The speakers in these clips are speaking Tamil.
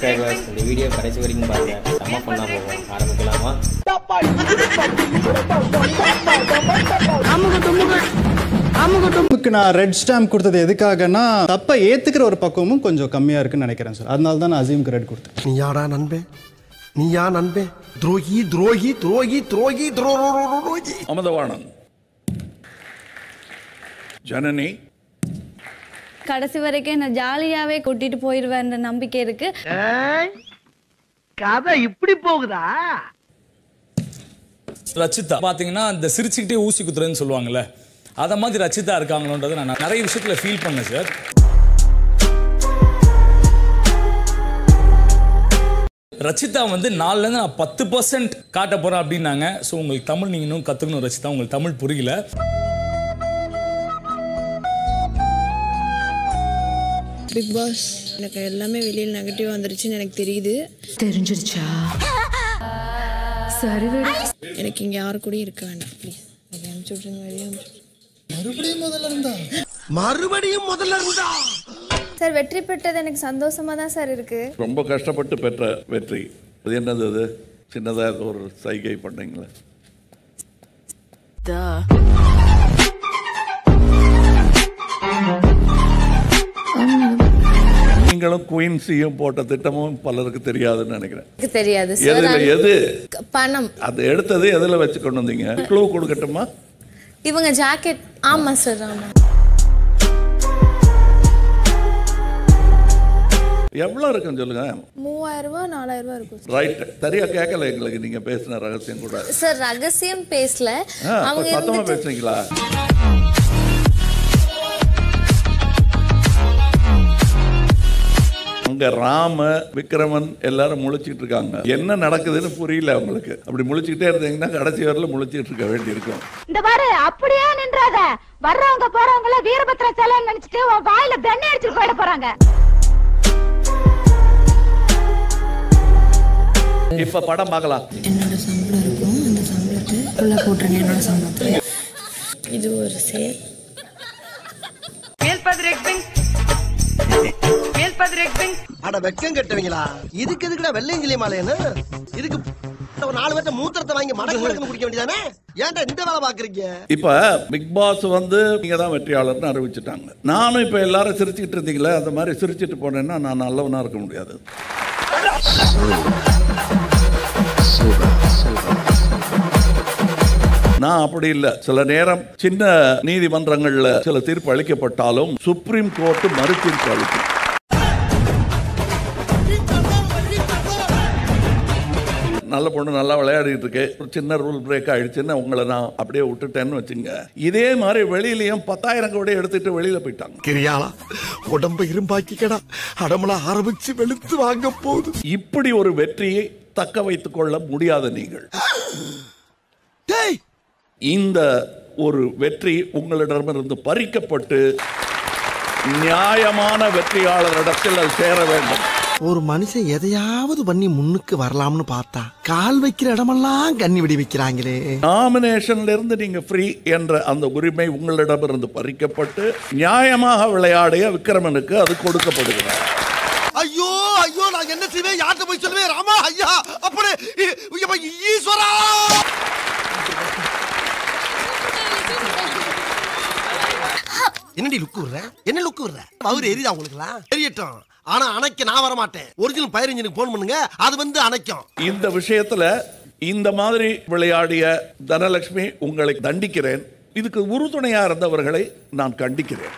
சப்ஸ்கிரைபர்ஸ் இந்த வீடியோ கடைசி வரைக்கும் பாருங்க செம்ம பண்ணா போகும் ஆரம்பிக்கலாமா நமக்கு நான் ரெட் ஸ்டாம்ப் கொடுத்தது எதுக்காகன்னா தப்பை ஏத்துக்கிற ஒரு பக்குவமும் கொஞ்சம் கம்மியா இருக்குன்னு நினைக்கிறேன் சார் அதனால தான் நான் அசீமுக்கு ரெட் கொடுத்தேன் நீ யாடா நண்பே நீ யா நண்பே துரோகி துரோகி துரோகி துரோகி துரோகி அமுதவாணன் ஜனனி கடைசி வரைக்கும் என்ன ஜாலியாவே கூட்டிட்டு போயிருவேன்ற நம்பிக்கை இருக்கு கதை இப்படி போகுதா ரச்சிதா பாத்தீங்கன்னா இந்த சிரிச்சுக்கிட்டே ஊசி குத்துறதுன்னு சொல்லுவாங்கல்ல அத மாதிரி ரச்சிதா இருக்காங்களோன்றதை நான் நிறைய விஷயத்துல ஃபீல் பண்ணேன் சார் ரச்சிதா வந்து நாலுல இருந்து நான் பத்து பர்சன்ட் காட்ட போறேன் அப்படின்னாங்க ஸோ உங்களுக்கு தமிழ் நீங்க இன்னும் கத்துக்கணும் ரச்சிதா உங்களுக்கு தமிழ் புரியல பிக் பாஸ் எனக்கு எல்லாமே வெளியில் நெகட்டிவ் வந்துருச்சுன்னு எனக்கு தெரியுது தெரிஞ்சிருச்சா சரி விடு எனக்கு இங்கே யாரு கூடயும் இருக்க வேண்டாம் ப்ளீஸ் வெளியே அனுப்பிச்சு விட்ருங்க வெளியே அனுப்பிச்சு மறுபடியும் முதல்ல இருந்தா சார் வெற்றி பெற்றது எனக்கு சந்தோஷமா தான் சார் இருக்கு ரொம்ப கஷ்டப்பட்டு பெற்ற வெற்றி அது என்னது அது சின்னதாக ஒரு சைகை பண்ணீங்களே நீங்களும் குயின்ஸையும் போட்ட திட்டமும் பலருக்கு தெரியாதுன்னு நினைக்கிறேன் எனக்கு தெரியாது எதுல எது பணம் அது எடுத்தது எதுல வச்சு கொண்டு வந்தீங்க க்ளூ கொடுக்கட்டுமா இவங்க ஜாக்கெட் ஆமா சார் ஆமா எவ்வளோ இருக்குன்னு சொல்லுங்க மூவாயிரம் ரூபாய் நாலாயிரம் ரூபாய் இருக்கும் ரைட் சரியா கேட்கல எங்களுக்கு நீங்க பேசின ரகசியம் கூட சார் ரகசியம் பேசல ஆ, அப்ப அவங்க சத்தமா இருந்துட்டு பேசுறீங்களா அங்க ராம விக்ரமன் எல்லாரும் முழிச்சிட்டு இருக்காங்க என்ன நடக்குதுன்னு புரியல அவங்களுக்கு அப்படி முழிச்சுக்கிட்டே இருந்தீங்கன்னா கடைசி வரல முழிச்சிட்டு இருக்க வேண்டியிருக்கும் இந்த பாரு அப்படியே நின்றாத வர்றவங்க போறவங்க எல்லாம் வீரபத்ர சிலைன்னு நினைச்சிட்டு உன் வாயில பெண்ணை அடிச்சுட்டு போயிட போறாங்க இப்ப படம் பார்க்கலாம் என்னோட சம்பளம் இருக்கும் அந்த சம்பளத்தை ஃபுல்லாக போட்டுருங்க என்னோட சம்பளத்தை இது ஒரு சேல் அட வெக்கம் கட்டுவீங்களா இதுக்கு எதுக்குடா வெள்ளையங்கிலி மாலையன்னு இதுக்கு ஒரு நாலு பேர்த்த மூத்திரத்தை வாங்கி மடக்கு மடக்குன்னு குடிக்க வேண்டியதானே ஏன்டா இந்த வேலை பாக்குறீங்க இப்ப பிக் பாஸ் வந்து நீங்க தான் வெற்றியாளர்னு அறிவிச்சிட்டாங்க நானும் இப்ப எல்லாரும் சிரிச்சுக்கிட்டு இருந்தீங்களே அந்த மாதிரி சிரிச்சிட்டு போனேன்னா நான் நல்லவனா இருக்க முடியாது நான் அப்படி இல்ல சில நேரம் சின்ன நீதிமன்றங்கள்ல சில தீர்ப்பு அளிக்கப்பட்டாலும் சுப்ரீம் கோர்ட் மறு தீர்ப்பு அளிக்கும் நல்ல பொண்ணு நல்லா விளையாடிட்டு இருக்கு ஒரு சின்ன ரூல் பிரேக் ஆயிடுச்சுன்னு உங்களை நான் அப்படியே விட்டுட்டேன்னு வச்சுங்க இதே மாதிரி வெளியிலயும் பத்தாயிரம் கோடி எடுத்துட்டு வெளியில போயிட்டாங்க கிரியாளா உடம்ப இரும்பாக்கிக்கடா அடமல ஆரம்பிச்சு வெளுத்து வாங்க போகுது இப்படி ஒரு வெற்றியை தக்க வைத்துக் கொள்ள முடியாத நீங்கள் டேய் இந்த ஒரு வெற்றி உங்களிடமிருந்து பறிக்கப்பட்டு நியாயமான வெற்றியாளரிடத்தில் அது சேர வேண்டும் ஒரு மனுஷன் எதையாவது பண்ணி முன்னுக்கு வரலாம்னு பார்த்தா கால் வைக்கிற இடமெல்லாம் கண்ணி விடி வைக்கிறாங்களே நாமினேஷன்ல இருந்து நீங்க ஃப்ரீ என்ற அந்த உரிமை உங்களிடமிருந்து பறிக்கப்பட்டு நியாயமாக விளையாடிய விக்ரமனுக்கு அது கொடுக்கப்படுகிறது ஐயோ ஐயோ நான் என்ன செய்வேன் யார்கிட்ட போய் சொல்லுவேன் ராமா ஐயா அப்படி இ- ஐயப்பா, ஈஸ்வரா என்னடி லுக்கு விடுற என்ன லுக்கு விடுற அவர் எரியுதா உங்களுக்குலாம் தெரியட்டும் ஆனா அணைக்க நான் வர மாட்டேன் ஒரிஜினல் பயிர் இன்ஜினுக்கு போன் பண்ணுங்க அது வந்து அணைக்கும் இந்த விஷயத்துல இந்த மாதிரி விளையாடிய தனலட்சுமி உங்களை தண்டிக்கிறேன் இதுக்கு உறுதுணையா இருந்தவர்களை நான் கண்டிக்கிறேன்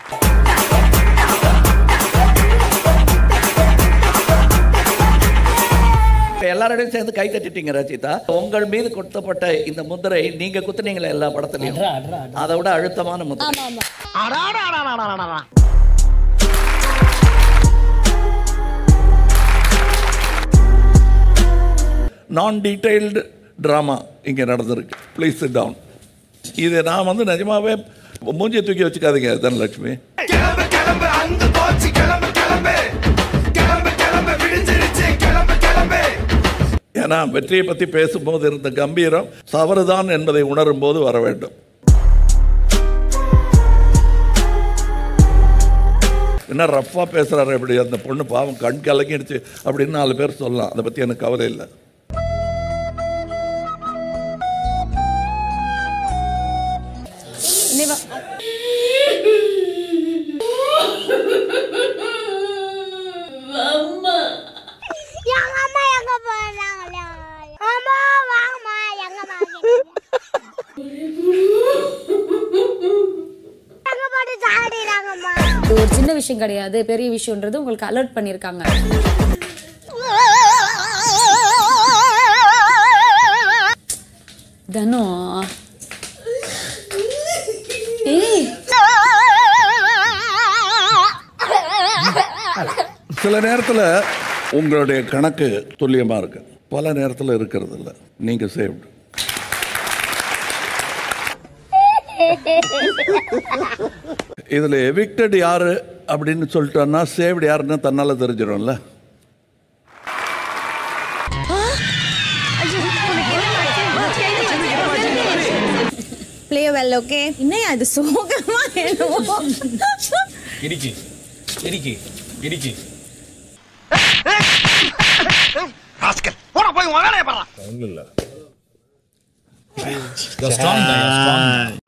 இப்ப எல்லாரோடையும் சேர்ந்து கை தட்டிட்டீங்க ரச்சிதா உங்கள் மீது கொடுத்தப்பட்ட இந்த முத்திரை நீங்க குத்துனீங்களே எல்லா படத்துலயும் அதை விட அழுத்தமான முத்திரை ஆமா ஆமா நான் டீடைல்டு ட்ராமா இங்கே நடந்திருக்கு ப்ளீஸ் சிட் டவுன் இது நான் வந்து நிஜமாவே மூஞ்சியை தூக்கி வச்சுக்காதீங்க தனலட்சுமி ஏன்னா வெற்றியை பற்றி பேசும்போது இருந்த கம்பீரம் தவறுதான் என்பதை உணரும் போது வர வேண்டும் என்ன ரஃப்பாக பேசுகிறாரு இப்படி அந்த பொண்ணு பாவம் கண் கலங்கிடுச்சு அப்படின்னு நாலு பேர் சொல்லலாம் அதை பற்றி எனக்கு கவலை இல்லை நீ வா எங்க அம்மா எங்க போறாங்களா அம்மா வாங்கம்மா எங்க எங்க போட்டு சாடிறாங்கம்மா இது ஒரு சின்ன விஷயம் கிடையாது பெரிய விஷயம்ன்றது உங்களுக்கு அலர்ட் பண்ணியிருக்காங்க தனு ஏய் சில நேரத்தில் உங்களுடைய கணக்கு துல்லியமாக இருக்கு பல நேரத்தில் இருக்கிறது இல்லை நீங்கள் சேவ்டு இதில் எவிக்டட் யாரு அப்படின்னு சொல்லிட்டோன்னா சேவ்டு யாருன்னு தன்னால் தெரிஞ்சிடும்ல ப்ளே வெல் ஓகே இன்னும் அது சோகமா என்னவோ இடிக்கி இடிக்கி இடிக்கி போட போய் உன் வேலையை பாரு You're strong, guy, you're strong.